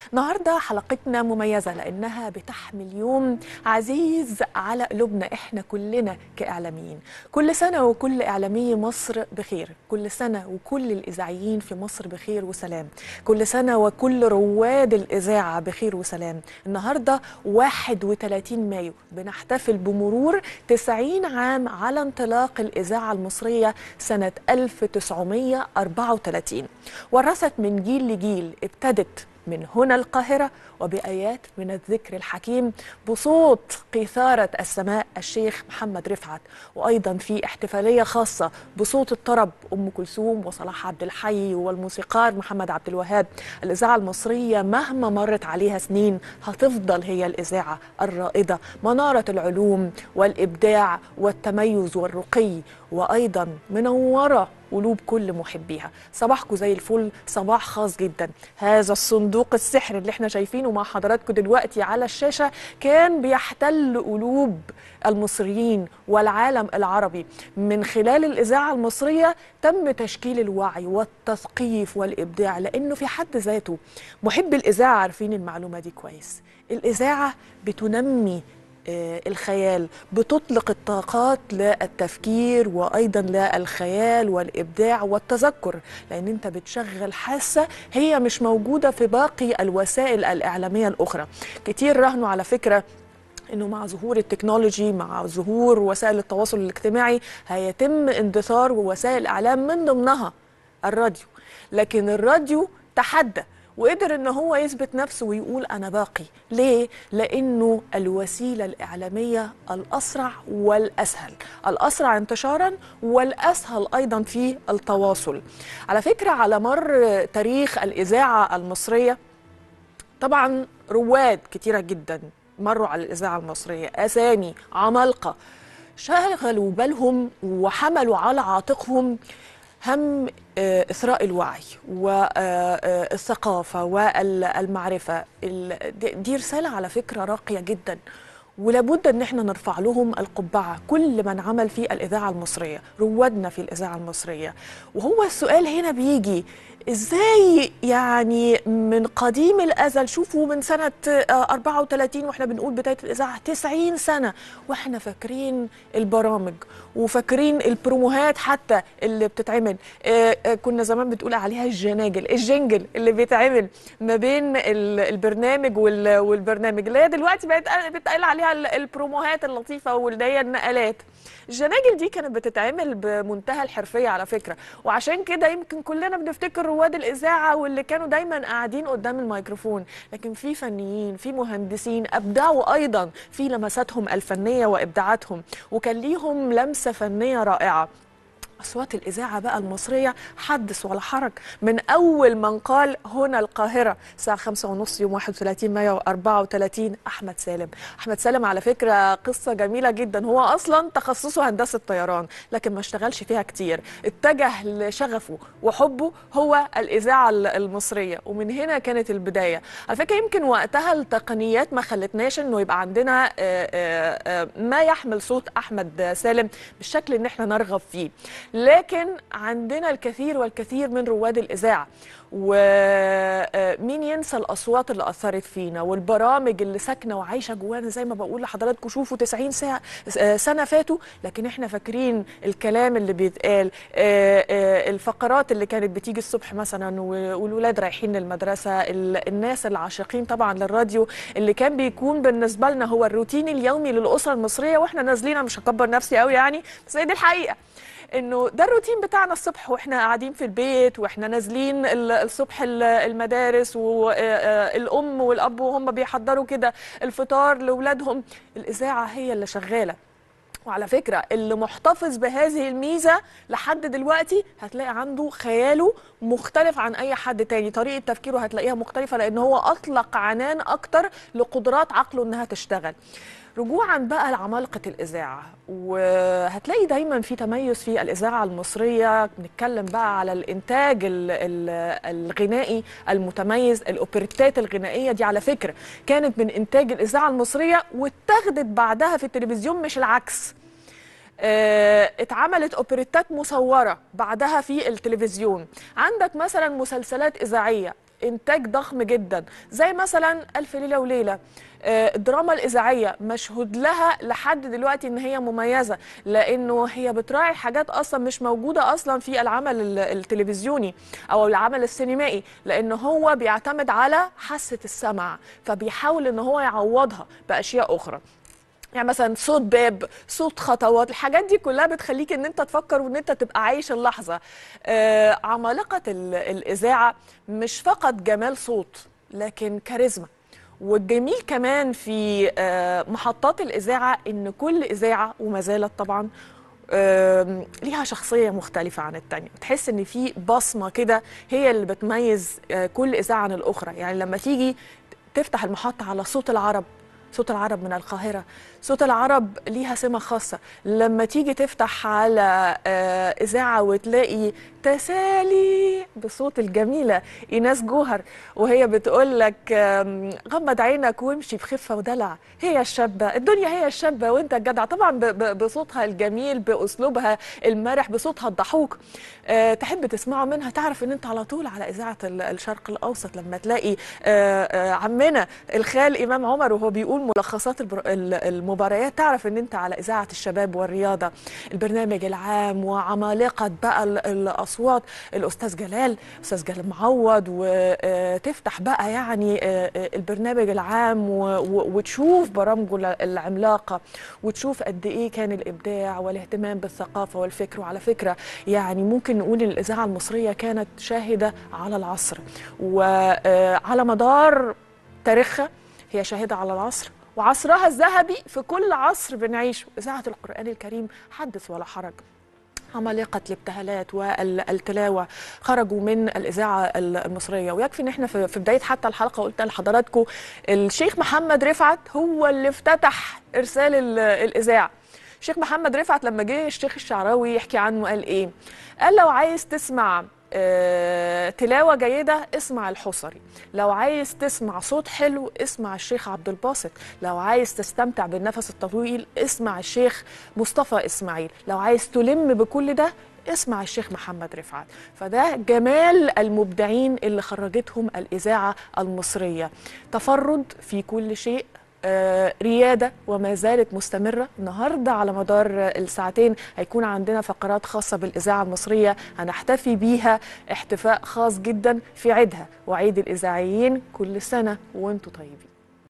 النهارده حلقتنا مميزة لأنها بتحمل يوم عزيز على قلوبنا إحنا كلنا كإعلاميين كل سنة وكل إعلامي مصر بخير كل سنة وكل الإذاعيين في مصر بخير وسلام كل سنة وكل رواد الإذاعة بخير وسلام النهاردة 31 مايو بنحتفل بمرور 90 عام على انطلاق الإذاعة المصرية سنة 1934 ورثت من جيل لجيل ابتدت من هنا القاهرة وبآيات من الذكر الحكيم بصوت قيثارة السماء الشيخ محمد رفعت وأيضا في احتفالية خاصة بصوت الطرب أم كلثوم وصلاح عبد الحي والموسيقار محمد عبد الوهاب الإذاعة المصرية مهما مرت عليها سنين هتفضل هي الإذاعة الرائدة منارة العلوم والإبداع والتميز والرقي وأيضا منورة قلوب كل محبيها صباحكم زي الفل صباح خاص جدا هذا الصندوق السحر اللي احنا شايفينه مع حضراتكم دلوقتي على الشاشة كان بيحتل قلوب المصريين والعالم العربي من خلال الإذاعة المصرية تم تشكيل الوعي والتثقيف والإبداع لأنه في حد ذاته محب الإذاعة عارفين المعلومة دي كويس الإذاعة بتنمي الخيال بتطلق الطاقات للتفكير وايضا للخيال والابداع والتذكر لان انت بتشغل حاسه هي مش موجوده في باقي الوسائل الاعلاميه الاخرى كتير رهنوا على فكره انه مع ظهور التكنولوجي مع ظهور وسائل التواصل الاجتماعي هيتم اندثار وسائل الاعلام من ضمنها الراديو لكن الراديو تحدى وقدر ان هو يثبت نفسه ويقول انا باقي ليه لانه الوسيله الاعلاميه الاسرع والاسهل الاسرع انتشارا والاسهل ايضا في التواصل على فكره على مر تاريخ الاذاعه المصريه طبعا رواد كتيره جدا مروا على الاذاعه المصريه اسامي عمالقه شغلوا بالهم وحملوا على عاتقهم هم إثراء الوعي والثقافة والمعرفة دي رسالة على فكرة راقية جدا ولابد ان احنا نرفع لهم القبعه كل من عمل في الاذاعه المصريه روادنا في الاذاعه المصريه وهو السؤال هنا بيجي ازاي يعني من قديم الازل شوفوا من سنه 34 واحنا بنقول بدايه الاذاعه 90 سنه واحنا فاكرين البرامج وفاكرين البروموهات حتى اللي بتتعمل كنا زمان بتقول عليها الجناجل الجنجل اللي بيتعمل ما بين البرنامج والبرنامج اللي هي دلوقتي بقت بتقال عليها البروموهات اللطيفه واللي هي النقلات الجناجل دي كانت بتتعمل بمنتهى الحرفيه على فكره وعشان كده يمكن كلنا بنفتكر رواد الاذاعه واللي كانوا دايما قاعدين قدام الميكروفون لكن في فنيين في مهندسين ابدعوا ايضا في لمساتهم الفنيه وابداعاتهم وكان ليهم لمسه فنيه رائعه أصوات الإذاعة بقى المصرية حدث ولا حرج من أول من قال هنا القاهرة الساعة خمسة ونص يوم 31 مايو 34 أحمد سالم أحمد سالم على فكرة قصة جميلة جدا هو أصلا تخصصه هندسة طيران لكن ما اشتغلش فيها كتير اتجه لشغفه وحبه هو الإذاعة المصرية ومن هنا كانت البداية على فكرة يمكن وقتها التقنيات ما خلتناش انه يبقى عندنا ما يحمل صوت أحمد سالم بالشكل ان احنا نرغب فيه لكن عندنا الكثير والكثير من رواد الإذاعة ومين ينسى الأصوات اللي أثرت فينا والبرامج اللي ساكنة وعايشة جوانا زي ما بقول لحضراتكم شوفوا 90 ساعة سنة فاتوا لكن احنا فاكرين الكلام اللي بيتقال الفقرات اللي كانت بتيجي الصبح مثلا والولاد رايحين للمدرسة الناس العاشقين طبعا للراديو اللي كان بيكون بالنسبة لنا هو الروتين اليومي للأسرة المصرية واحنا نازلين مش هكبر نفسي قوي يعني بس هي دي الحقيقة انه ده الروتين بتاعنا الصبح واحنا قاعدين في البيت واحنا نازلين الصبح المدارس والام والاب وهم بيحضروا كده الفطار لاولادهم الاذاعه هي اللي شغاله وعلى فكرة اللي محتفظ بهذه الميزة لحد دلوقتي هتلاقي عنده خياله مختلف عن أي حد تاني طريقة تفكيره هتلاقيها مختلفة لأن هو أطلق عنان أكتر لقدرات عقله إنها تشتغل رجوعا بقى لعمالقة الإذاعة وهتلاقي دايما في تميز في الإذاعة المصرية بنتكلم بقى على الإنتاج ال ال الغنائي المتميز الأوبريتات الغنائية دي على فكرة كانت من إنتاج الإذاعة المصرية واتخذت بعدها في التلفزيون مش العكس آه، اتعملت اوبريتات مصوره بعدها في التلفزيون عندك مثلا مسلسلات اذاعيه انتاج ضخم جدا زي مثلا الف ليله وليله آه، الدراما الإذاعية مشهود لها لحد دلوقتي إن هي مميزة لأنه هي بتراعي حاجات أصلا مش موجودة أصلا في العمل ال- التلفزيوني أو العمل السينمائي لأنه هو بيعتمد على حاسة السمع فبيحاول إن هو يعوضها بأشياء أخرى يعني مثلا صوت باب صوت خطوات الحاجات دي كلها بتخليك ان انت تفكر وان انت تبقى عايش اللحظه آه عمالقه ال- الاذاعه مش فقط جمال صوت لكن كاريزما والجميل كمان في آه محطات الاذاعه ان كل اذاعه وما زالت طبعا آم، ليها شخصية مختلفة عن التانية تحس ان في بصمة كده هي اللي بتميز آه، كل إذاعة عن الأخرى يعني لما تيجي تفتح المحطة على صوت العرب صوت العرب من القاهرة صوت العرب ليها سمة خاصة لما تيجي تفتح على آه، إذاعة وتلاقي تسالي بصوت الجميلة إيناس جوهر وهي بتقول لك آم، غمض عينك وامشي بخفة ودلع هي الشابة الدنيا هي الشابة وانت الجدع طبعا ب- ب- بصوتها الجميل بأسلوبها المرح بصوتها الضحوك آه، تحب تسمعه منها تعرف ان انت على طول على إذاعة ال- الشرق الأوسط لما تلاقي آه، آه، عمنا الخال إمام عمر وهو بيقول ملخصات البر- ال- المباريات تعرف ان انت على إذاعة الشباب والرياضة البرنامج العام وعمالقة بقى ال- الأصوات الأستاذ جلال أستاذ جلال معوض وتفتح بقى يعني آه، آه، البرنامج العام و- و- وتشوف برامجه ال- العملاقة وتشوف قد إيه كان الإبداع والاهتمام بالثقافة والفكر وعلى فكرة يعني ممكن نقول إن الإذاعة المصرية كانت شاهدة على العصر وعلى مدار تاريخها هي شاهدة على العصر وعصرها الذهبي في كل عصر بنعيشه إذاعة القرآن الكريم حدث ولا حرج عمالقة الابتهالات والتلاوة خرجوا من الإذاعة المصرية ويكفي إن إحنا في في بداية حتى الحلقة قلت لحضراتكم الشيخ محمد رفعت هو اللي افتتح إرسال ال- الإذاعة الشيخ محمد رفعت لما جه الشيخ الشعراوي يحكي عنه قال إيه؟ قال لو عايز تسمع آه، تلاوة جيدة اسمع الحصري لو عايز تسمع صوت حلو اسمع الشيخ عبد الباسط لو عايز تستمتع بالنفس الطويل اسمع الشيخ مصطفى إسماعيل لو عايز تلم بكل ده اسمع الشيخ محمد رفعت فده جمال المبدعين اللي خرجتهم الإذاعة المصرية تفرد في كل شيء آه، ريادة وما زالت مستمرة النهاردة على مدار الساعتين هيكون عندنا فقرات خاصة بالإذاعة المصرية هنحتفي بيها احتفاء خاص جدا في عيدها وعيد الإذاعيين كل سنة وانتم طيبين